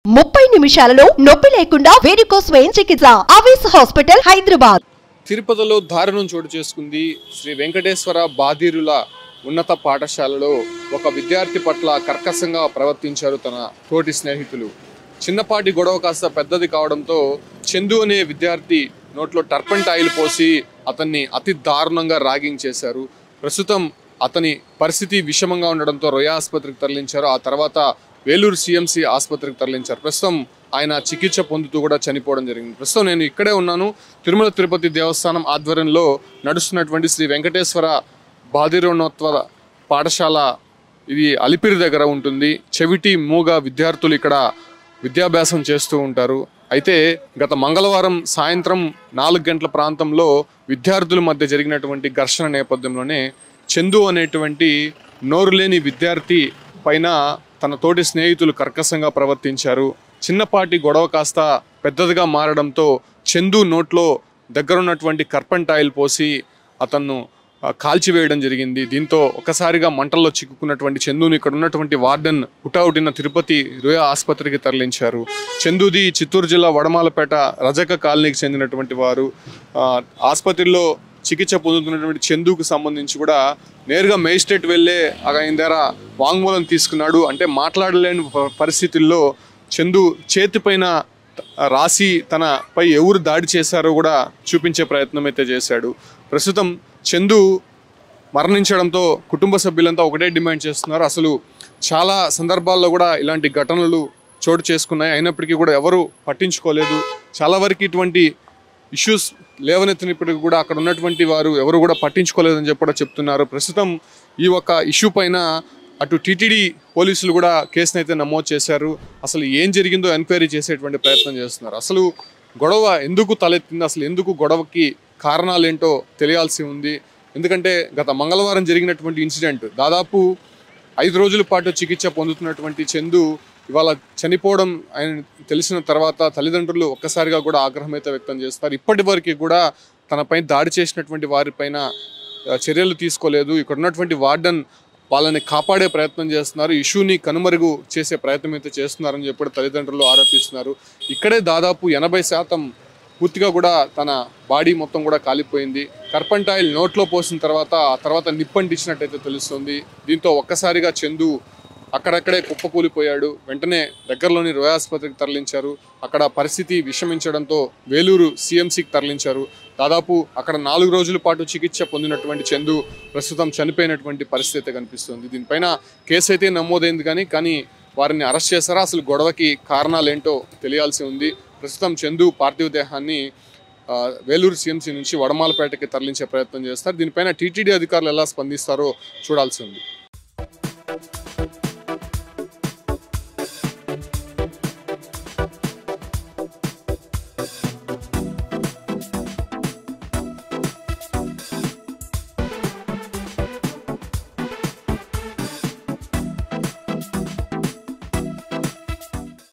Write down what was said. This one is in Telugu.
ముప్పై నిమిషాలలో నొప్పి లేకుండా వేడికోస్ స్వయం చికిత్స ఆవేశ హాస్పిటల్ హైదరాబాద్ తిరుపతిలో దారుణం చోటు చేసుకుంది శ్రీ వెంకటేశ్వర బాధిరుల ఉన్నత పాఠశాలలో ఒక విద్యార్థి పట్ల కర్కశంగా ప్రవర్తించారు తన తోటి స్నేహితులు చిన్నపాటి గొడవ కాస్త పెద్దది కావడంతో చందు అనే విద్యార్థి నోట్లో టర్పంట్ ఆయిల్ పోసి అతన్ని అతి దారుణంగా ర్యాగింగ్ చేశారు ప్రస్తుతం అతని పరిస్థితి విషమంగా ఉండడంతో రొయా ఆసుపత్రికి తరలించారు ఆ తర్వాత వేలూరు సిఎంసి ఆసుపత్రికి తరలించారు ప్రస్తుతం ఆయన చికిత్స పొందుతూ కూడా చనిపోవడం జరిగింది ప్రస్తుతం నేను ఇక్కడే ఉన్నాను తిరుమల తిరుపతి దేవస్థానం ఆధ్వర్యంలో నడుస్తున్నటువంటి శ్రీ వెంకటేశ్వర బాధిరోన్నోత్వ పాఠశాల ఇది అలిపిరి దగ్గర ఉంటుంది చెవిటి మూగ విద్యార్థులు ఇక్కడ విద్యాభ్యాసం చేస్తూ ఉంటారు అయితే గత మంగళవారం సాయంత్రం నాలుగు గంటల ప్రాంతంలో విద్యార్థుల మధ్య జరిగినటువంటి ఘర్షణ నేపథ్యంలోనే చందు అనేటువంటి నోరు లేని విద్యార్థి పైన తన తోటి స్నేహితులు కర్కశంగా ప్రవర్తించారు చిన్నపాటి గొడవ కాస్త పెద్దదిగా మారడంతో చందు నోట్లో దగ్గరున్నటువంటి కర్పంట్ ఆయిల్ పోసి అతన్ను ఆ, కాల్చివేయడం జరిగింది దీంతో ఒకసారిగా మంటల్లో చిక్కుకున్నటువంటి చందుని ఇక్కడ ఉన్నటువంటి వార్డెన్ హుటాహుటిన తిరుపతి రుయా ఆసుపత్రికి తరలించారు చందుది చిత్తూరు జిల్లా వడమాలపేట రజక కాలనీకి చెందినటువంటి వారు ఆ, ఆసుపత్రిలో చికిత్స పొందుతున్నటువంటి చందుకు సంబంధించి కూడా నేరుగా మేజిస్ట్రేట్ వెళ్ళే ఆయన దగ్గర వాంగ్మూలం తీసుకున్నాడు అంటే మాట్లాడలేని ప- పరిస్థితుల్లో చందు చేతిపైన రాసి తనపై ఎవరు దాడి చేశారో కూడా చూపించే ప్రయత్నం అయితే చేశాడు ప్రస్తుతం చందు మరణించడంతో కుటుంబ సభ్యులంతా ఒకటే డిమాండ్ చేస్తున్నారు అసలు చాలా సందర్భాల్లో కూడా ఇలాంటి ఘటనలు చోటు చేసుకున్నాయి అయినప్పటికీ కూడా ఎవరు పట్టించుకోలేదు చాలా వరకు ఇటువంటి ఇష్యూస్ లేవనెత్తినప్పటికీ కూడా అక్కడ ఉన్నటువంటి వారు ఎవరు కూడా పట్టించుకోలేదని చెప్పి కూడా చెప్తున్నారు ప్రస్తుతం ఈ ఒక ఇష్యూ పైన అటు టీటీడీ పోలీసులు కూడా కేసును అయితే నమోదు చేశారు అసలు ఏం జరిగిందో ఎంక్వైరీ చేసేటువంటి ప్రయత్నం చేస్తున్నారు అసలు గొడవ ఎందుకు తలెత్తింది అసలు ఎందుకు గొడవకి కారణాలు ఏంటో తెలియాల్సి ఉంది ఎందుకంటే గత మంగళవారం జరిగినటువంటి ఇన్సిడెంట్ దాదాపు ఐదు రోజుల పాటు చికిత్స పొందుతున్నటువంటి చందు ఇవాళ చనిపోవడం ఆయన తెలిసిన తర్వాత తల్లిదండ్రులు ఒక్కసారిగా కూడా ఆగ్రహం అయితే వ్యక్తం చేస్తారు ఇప్పటి వరకు కూడా తనపై దాడి చేసినటువంటి వారిపైన ఆ, చర్యలు తీసుకోలేదు ఇక్కడ ఉన్నటువంటి వార్డెన్ వాళ్ళని కాపాడే ప్రయత్నం చేస్తున్నారు ఇష్యూని కనుమరుగు చేసే ప్రయత్నం అయితే చేస్తున్నారని చెప్పి కూడా తల్లిదండ్రులు ఆరోపిస్తున్నారు ఇక్కడే దాదాపు ఎనభై శాతం పూర్తిగా కూడా తన బాడీ మొత్తం కూడా కాలిపోయింది కర్పంట్ ఆయిల్ నోట్లో పోసిన తర్వాత ఆ తర్వాత నిప్పంటించినట్టయితే తెలుస్తుంది దీంతో ఒక్కసారిగా చందు అక్కడక్కడే కుప్పకూలిపోయాడు వెంటనే దగ్గరలోని రోయా ఆసుపత్రికి తరలించారు అక్కడ పరిస్థితి విషమించడంతో వేలూరు సిఎంసికి తరలించారు దాదాపు అక్కడ నాలుగు రోజుల పాటు చికిత్స పొందినటువంటి చందు ప్రస్తుతం చనిపోయినటువంటి పరిస్థితి అయితే కనిపిస్తుంది దీనిపైన కేసు అయితే నమోదైంది కానీ కానీ వారిని అరెస్ట్ చేశారా అసలు గొడవకి కారణాలు ఏంటో తెలియాల్సి ఉంది ప్రస్తుతం చందు పార్థివ దేహాన్ని ఆ, వేలూరు సిఎంసి నుంచి వడమాలపేటకి తరలించే ప్రయత్నం చేస్తారు దీనిపైన టీటీడీ అధికారులు ఎలా స్పందిస్తారో చూడాల్సి ఉంది